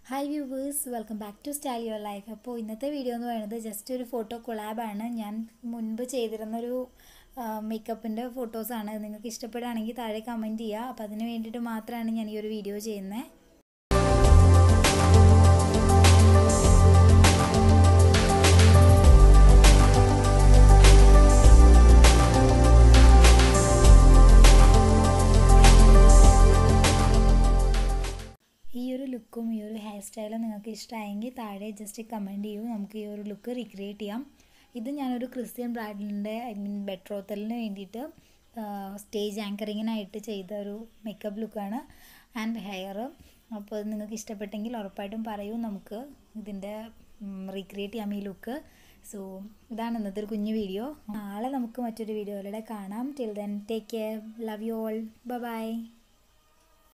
hi viewers welcome back to style your life അപ്പോൾ ഇന്നത്തെ video എന്ന് പറയുന്നത് ജസ്റ്റ് ഒരു ഫോട്ടോ കൊളാബാണ് ഞാൻ മുൻപ് ചെയ്തിരുന്നൊരു മേക്കപ്പിൻ്റെ ഫോട്ടോസാണ് നിങ്ങൾക്ക് ഇഷ്ടപ്പെടുകയാണെങ്കിൽ താഴെ കമൻറ്റ് ചെയ്യുക അപ്പോൾ അതിന് വേണ്ടിയിട്ട് മാത്രമാണ് ഞാൻ ഈ ഒരു വീഡിയോ ചെയ്യുന്നത് ഈ ഒരു ലുക്കും ഈ ഒരു ഹെയർ സ്റ്റൈലും നിങ്ങൾക്ക് ഇഷ്ടമായെങ്കിൽ താഴെ ജസ്റ്റ് കമൻറ്റ് ചെയ്യൂ നമുക്ക് ഈ ഒരു ലുക്ക് റീക്രിയേറ്റ് ചെയ്യാം ഇത് ഞാനൊരു ക്രിസ്ത്യൻ ബ്രൈഡലിൻ്റെ ഐ മീൻ ബെട്രോത്തലിന് വേണ്ടിയിട്ട് സ്റ്റേജ് ആങ്കറിങ്ങിനായിട്ട് ചെയ്ത ഒരു മേക്കപ്പ് ലുക്കാണ് ആൻഡ് ഹെയർ അപ്പോൾ അത് നിങ്ങൾക്ക് ഇഷ്ടപ്പെട്ടെങ്കിൽ ഉറപ്പായിട്ടും പറയൂ നമുക്ക് ഇതിൻ്റെ റീക്രിയേറ്റ് ചെയ്യാം ഈ ലുക്ക് സോ ഇതാണ് ഇന്നത്തെ ഒരു കുഞ്ഞു വീഡിയോ നാളെ നമുക്ക് മറ്റൊരു വീഡിയോയിലൂടെ കാണാം till then take care love you all by